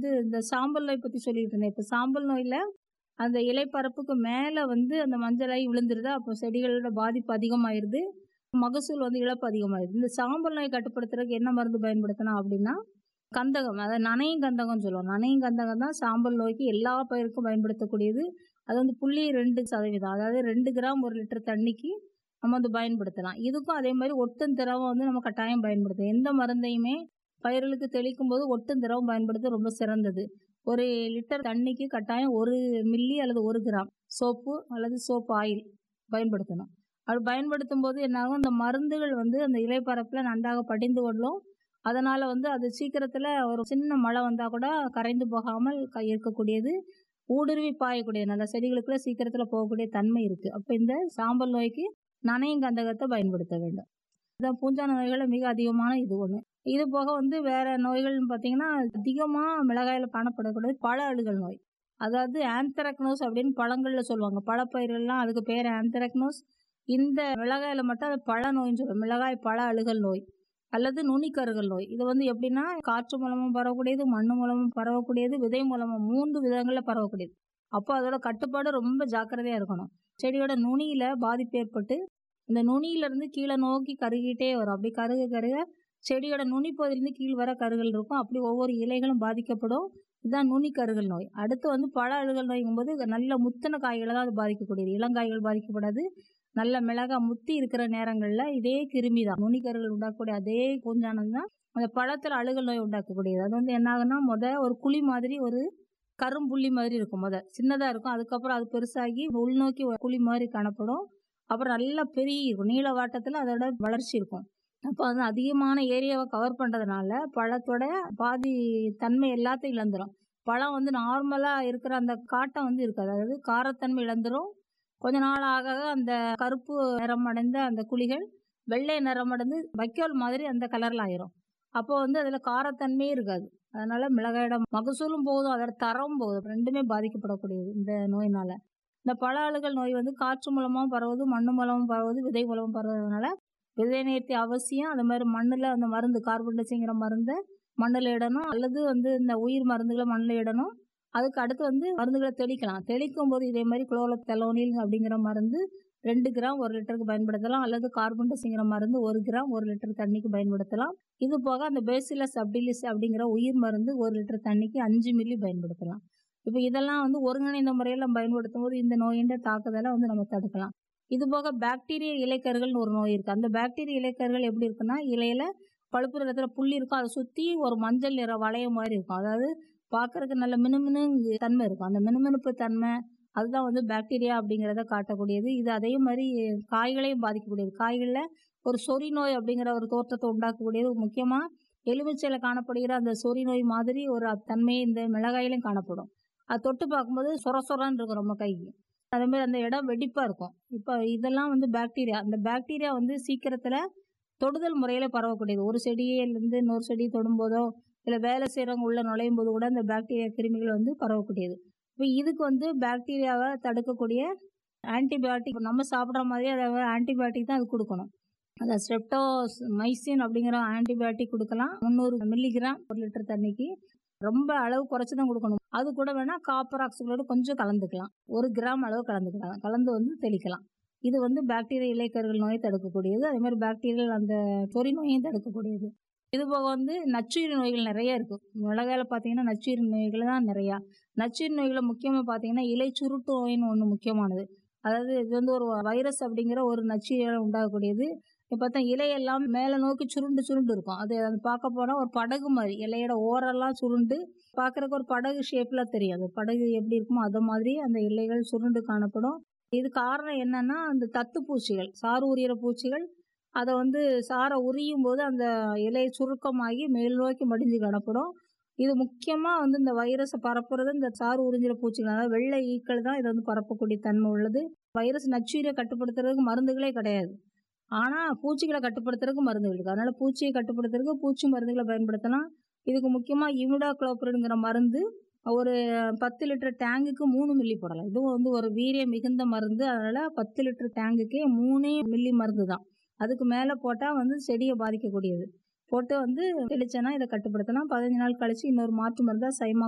வந்து இந்த சாம்பல் நோய் பற்றி சொல்லிட்டு இருந்தேன் இப்போ சாம்பல் நோயில் அந்த இலைப்பரப்புக்கு மேலே வந்து அந்த மஞ்சளாகி விழுந்துருது அப்போ செடிகளோட பாதிப்பு அதிகமாயிருது மகசூல் வந்து இழப்பு அதிகமாயிருது இந்த சாம்பல் நோயை கட்டுப்படுத்துறதுக்கு என்ன மருந்து பயன்படுத்தலாம் அப்படின்னா கந்தகம் அதாவது நனையும் கந்தகம்னு சொல்லுவோம் நனையும் கந்தகம் தான் சாம்பல் நோய்க்கு எல்லா பயிருக்கும் பயன்படுத்தக்கூடியது அது வந்து புள்ளி ரெண்டு சதவீதம் அதாவது ரெண்டு கிராம் ஒரு லிட்டர் தண்ணிக்கு நம்ம வந்து பயன்படுத்தலாம் இதுக்கும் அதே மாதிரி ஒட்டும் திரவம் வந்து நம்ம கட்டாயம் பயன்படுத்தலாம் எந்த மருந்தையுமே பயிர்களுக்கு தெளிக்கும் போது ஒட்டும் திரவம் பயன்படுத்த ரொம்ப சிறந்தது ஒரு லிட்டர் தண்ணிக்கு கட்டாயம் ஒரு மில்லி அல்லது ஒரு கிராம் சோப்பு அல்லது சோப்பு ஆயில் பயன்படுத்தணும் அப்படி பயன்படுத்தும் போது என்னாகும் இந்த மருந்துகள் வந்து அந்த இலைப்பரப்பில் நன்றாக படிந்து கொள்ளும் அதனால் வந்து அது சீக்கிரத்தில் ஒரு சின்ன மழை வந்தால் கூட கரைந்து போகாமல் க இருக்கக்கூடியது ஊடுருவி பாயக்கூடியது நல்ல செடிகளுக்குள்ள சீக்கிரத்தில் போகக்கூடிய தன்மை இருக்குது அப்போ இந்த சாம்பல் நோய்க்கு நனையும் கந்தகத்தை பயன்படுத்த வேண்டும் இதான் பூஞ்சான நோய்களில் மிக அதிகமான இது ஒன்று இது போக வந்து வேற நோய்கள்னு பார்த்தீங்கன்னா அதிகமாக மிளகாயில் காணப்படக்கூடியது பழ அழுகல் நோய் அதாவது ஆந்த்ராக்னோஸ் அப்படின்னு பழங்களில் சொல்லுவாங்க பழப்பயிர்கள்லாம் அதுக்கு பேர் ஆந்த்ராக்னோஸ் இந்த மிளகாயில் மட்டும் அது பழ நோய்னு சொல்லுவாங்க மிளகாய் பழ அழுகல் நோய் அல்லது நுனிக்கருகல் நோய் இது வந்து எப்படின்னா காற்று மூலமும் பரவக்கூடியது மண்ணு மூலமும் பரவக்கூடியது விதை மூலமும் மூன்று விதங்களில் பரவக்கூடியது அப்போ அதோட கட்டுப்பாடு ரொம்ப ஜாக்கிரதையாக இருக்கணும் செடியோட நுனியில் பாதிப்பு ஏற்பட்டு இந்த நுனியிலேருந்து கீழே நோக்கி கருகிட்டே வரும் அப்படி கருக கருக செடியோட நுனி பகுதியிலேருந்து கீழ் வர கருகள் இருக்கும் அப்படி ஒவ்வொரு இலைகளும் பாதிக்கப்படும் இதுதான் நுனி கருகல் நோய் அடுத்து வந்து பழ அழுகல் நோய்ங்கும்போது நல்ல முத்தின காய்களை தான் அது பாதிக்கக்கூடியது இளங்காய்கள் பாதிக்கப்படாது நல்ல மிளகா முத்தி இருக்கிற நேரங்களில் இதே கிருமி தான் நுனிக்கருகள் உண்டாக்கக்கூடிய அதே பூஞ்சானம் தான் அந்த பழத்தில் அழுகல் நோய் உண்டாக்கக்கூடியது அது வந்து என்ன ஆகுன்னா முத ஒரு குழி மாதிரி ஒரு கரும்புள்ளி மாதிரி இருக்கும் முத சின்னதாக இருக்கும் அதுக்கப்புறம் அது பெருசாகி உள்நோக்கி ஒரு குழி மாதிரி காணப்படும் அப்புறம் நல்லா பெரிய இருக்கும் நீள வாட்டத்தில் அதோட வளர்ச்சி இருக்கும் அப்போ வந்து அதிகமான ஏரியாவை கவர் பண்ணுறதுனால பழத்தோட பாதி தன்மை எல்லாத்தையும் இழந்துடும் பழம் வந்து நார்மலாக இருக்கிற அந்த காட்டம் வந்து இருக்காது அதாவது காரத்தன்மை இழந்துடும் கொஞ்ச நாள் ஆக ஆக அந்த கருப்பு நிறம் அடைந்த அந்த குழிகள் வெள்ளை நிறம் அடைந்து வைக்கோல் மாதிரி அந்த கலரில் ஆயிரும் அப்போ வந்து அதில் காரத்தன்மையே இருக்காது அதனால மிளகாயோட மகசூலும் போதும் அதோட தரம் போதும் ரெண்டுமே பாதிக்கப்படக்கூடியது இந்த நோயினால இந்த பழ அழுகல் நோய் வந்து காற்று மூலமாகவும் பரவுது மண்ணு மூலமும் பரவுது விதை மூலமும் பரவுறதுனால விதை நேர்த்தி அவசியம் அந்த மாதிரி மண்ணில் அந்த மருந்து கார்பன் டெசிங்கிற மருந்தை மண்ணில் இடணும் அல்லது வந்து இந்த உயிர் மருந்துகளை மண்ணில் இடணும் அதுக்கு அடுத்து வந்து மருந்துகளை தெளிக்கலாம் தெளிக்கும் போது இதே மாதிரி குளோரோத்தெலோனில் அப்படிங்கிற மருந்து ரெண்டு கிராம் ஒரு லிட்டருக்கு பயன்படுத்தலாம் அல்லது கார்பன் டெசிங்கிற மருந்து ஒரு கிராம் ஒரு லிட்டர் தண்ணிக்கு பயன்படுத்தலாம் இது போக அந்த பேசிலஸ் அப்டிலிஸ் அப்படிங்கிற உயிர் மருந்து ஒரு லிட்டர் தண்ணிக்கு அஞ்சு மில்லி பயன்படுத்தலாம் இப்போ இதெல்லாம் வந்து ஒருங்கிணைந்த முறையில் நம்ம பயன்படுத்தும் போது இந்த நோயின் தாக்குதலை வந்து நம்ம தடுக்கலாம் இது போக பாக்டீரிய இலைக்கருகள்னு ஒரு நோய் இருக்குது அந்த பாக்டீரிய இலைக்கருகள் எப்படி இருக்குன்னா இலையில பழுப்பு நிறத்தில் புள்ளி இருக்கும் அதை சுற்றி ஒரு மஞ்சள் நிற வளையம் மாதிரி இருக்கும் அதாவது பார்க்கறதுக்கு நல்ல மினுமினு தன்மை இருக்கும் அந்த மினுமினுப்பு தன்மை அதுதான் வந்து பாக்டீரியா அப்படிங்கிறத காட்டக்கூடியது இது அதே மாதிரி காய்களையும் பாதிக்கக்கூடியது காய்களில் ஒரு சொறி நோய் அப்படிங்கிற ஒரு தோற்றத்தை உண்டாக்கக்கூடியது முக்கியமாக எலுமிச்சையில் காணப்படுகிற அந்த சொறி நோய் மாதிரி ஒரு தன்மையை இந்த மிளகாயிலும் காணப்படும் அது தொட்டு பார்க்கும்போது சொர சொரன்னு இருக்கும் நம்ம கைக்கு அதே மாதிரி அந்த இடம் வெடிப்பாக இருக்கும் இப்போ இதெல்லாம் வந்து பாக்டீரியா அந்த பாக்டீரியா வந்து சீக்கிரத்தில் தொடுதல் முறையில் பரவக்கூடியது ஒரு செடியிலேருந்து இன்னொரு செடி தொடும்போதோ இல்லை வேலை செய்கிறவங்க உள்ளே நுழையும் போது கூட இந்த பாக்டீரியா கிருமிகள் வந்து பரவக்கூடியது இப்போ இதுக்கு வந்து பாக்டீரியாவை தடுக்கக்கூடிய ஆன்டிபயோட்டிக் நம்ம சாப்பிட்ற மாதிரி அதை ஆன்டிபயோட்டிக் தான் அது கொடுக்கணும் அந்த ஸ்ட்ரெப்டோஸ் மைசின் அப்படிங்கிற ஆன்டிபயோட்டிக் கொடுக்கலாம் முந்நூறு மில்லிகிராம் ஒரு லிட்டர் தண்ணிக்கு ரொம்ப அளவு குறைச்சி தான் கொடுக்கணும் அது கூட வேணால் காப்பர் ஆக்சிகளோடு கொஞ்சம் கலந்துக்கலாம் ஒரு கிராம் அளவு கலந்துக்கலாம் கலந்து வந்து தெளிக்கலாம் இது வந்து பாக்டீரியா இலைக்கருகள் நோயை தடுக்கக்கூடியது அதே மாதிரி பாக்டீரியல் அந்த சொறி நோயையும் தடுக்கக்கூடியது இது போக வந்து நச்சுயிரி நோய்கள் நிறைய இருக்குது மிளகாயில் பார்த்தீங்கன்னா நச்சுயிரி நோய்கள் தான் நிறையா நச்சுயிரி நோய்களை முக்கியமாக பார்த்தீங்கன்னா இலை சுருட்டு நோயின்னு ஒன்று முக்கியமானது அதாவது இது வந்து ஒரு வைரஸ் அப்படிங்கிற ஒரு நச்சுயிரியால் உண்டாகக்கூடியது இப்போ பார்த்தா இலையெல்லாம் மேலே நோக்கி சுருண்டு சுருண்டு இருக்கும் அது அது பார்க்க போனால் ஒரு படகு மாதிரி இலையோட ஓரெல்லாம் சுருண்டு பார்க்குறக்கு ஒரு படகு ஷேப்பில் தெரியும் அது படகு எப்படி இருக்குமோ அது மாதிரி அந்த இலைகள் சுருண்டு காணப்படும் இது காரணம் என்னன்னா அந்த தத்து பூச்சிகள் சாறு உரியிற பூச்சிகள் அதை வந்து சாரை உரியும் போது அந்த இலை சுருக்கமாகி மேல் நோக்கி மடிஞ்சு காணப்படும் இது முக்கியமாக வந்து இந்த வைரஸை பரப்புறது இந்த சாறு உறிஞ்சிற பூச்சிகள் அதாவது வெள்ளை ஈக்கள் தான் இதை வந்து பரப்பக்கூடிய தன்மை உள்ளது வைரஸ் நச்சுயிரை கட்டுப்படுத்துறதுக்கு மருந்துகளே கிடையாது ஆனால் பூச்சிகளை கட்டுப்படுத்துறதுக்கு மருந்துகள் இருக்குது அதனால் பூச்சியை கட்டுப்படுத்துறதுக்கு பூச்சி மருந்துகளை பயன்படுத்தலாம் இதுக்கு முக்கியமாக இமிடா குளோபரிடுங்கிற மருந்து ஒரு பத்து லிட்டர் டேங்குக்கு மூணு மில்லி போடலாம் இதுவும் வந்து ஒரு வீரியம் மிகுந்த மருந்து அதனால் பத்து லிட்டர் டேங்குக்கே மூணே மில்லி மருந்து தான் அதுக்கு மேலே போட்டால் வந்து செடியை பாதிக்கக்கூடியது போட்டு வந்து தெளிச்சேன்னா இதை கட்டுப்படுத்தலாம் பதினஞ்சு நாள் கழிச்சு இன்னொரு மாற்று மருந்தாக சைமா